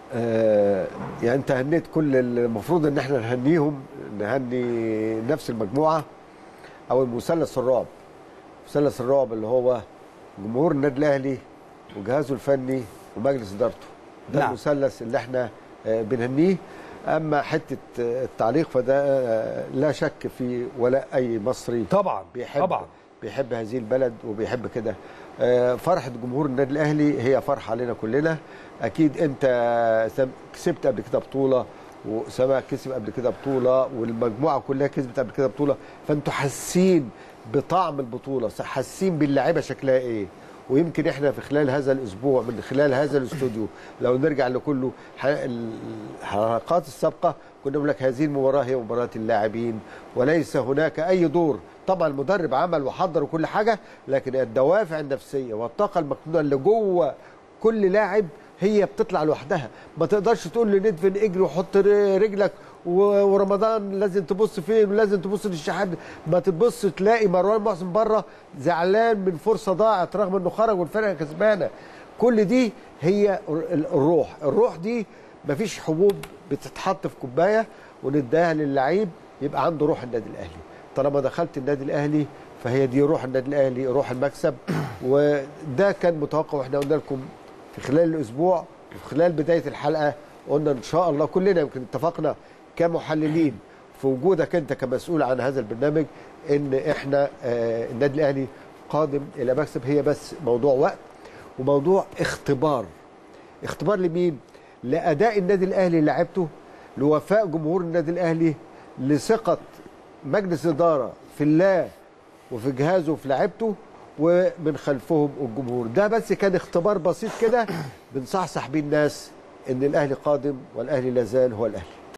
آه يعني انت هنيت كل المفروض ان احنا نهنيهم نهني نفس المجموعه او المثلث الرعب مثلث الرعب اللي هو جمهور النادي الاهلي وجهازه الفني ومجلس ادارته ده نعم. المثلث اللي احنا آه، بنهنيه اما حته آه، التعليق فده آه، لا شك في ولا اي مصري طبعا بيحب طبعا بيحب هذه البلد وبيحب كده آه، فرحه جمهور النادي الاهلي هي فرحه علينا كلنا اكيد انت سم- كسبت قبل كده بطوله وسما كسب قبل كده بطوله والمجموعه كلها كسبت قبل كده بطوله فانتوا حاسين بطعم البطوله حاسين باللعيبه شكلها ايه ويمكن احنا في خلال هذا الاسبوع من خلال هذا الاستوديو لو نرجع لكله ح- الحلقات السابقه كنا بنقول لك هذه المباراه هي مباراه اللاعبين وليس هناك اي دور طبعا المدرب عمل وحضر وكل حاجه لكن الدوافع النفسيه والطاقه المكنونه اللي جوه كل لاعب هي بتطلع لوحدها ما تقدرش تقول لندفن اجري وحط ر- رجلك و- ورمضان لازم تبص فين ولازم تبص للشحات ما تبص تلاقي مروان محسن بره زعلان من فرصه ضاعت رغم انه خرج والفرقه كسبانه كل دي هي ال- الروح الروح دي مفيش حبوب بتتحط في كوبايه ونديها للعيب يبقى عنده روح النادي الاهلي طالما دخلت النادي الاهلي فهي دي روح النادي الاهلي روح المكسب وده كان متوقع واحنا قلنا لكم في خلال الاسبوع وفي خلال بدايه الحلقه قلنا ان شاء الله كلنا يمكن اتفقنا كمحللين في وجودك انت كمسؤول عن هذا البرنامج ان احنا آه النادي الاهلي قادم الى مكسب هي بس موضوع وقت وموضوع اختبار اختبار لمين؟ لاداء النادي الاهلي لعبته لوفاء جمهور النادي الاهلي لثقه مجلس اداره في الله وفي جهازه وفي لعبته ومن خلفهم الجمهور ده بس كان اختبار بسيط كده بنصحصح بيه الناس ان الاهلي قادم والاهلي لازال هو الاهلي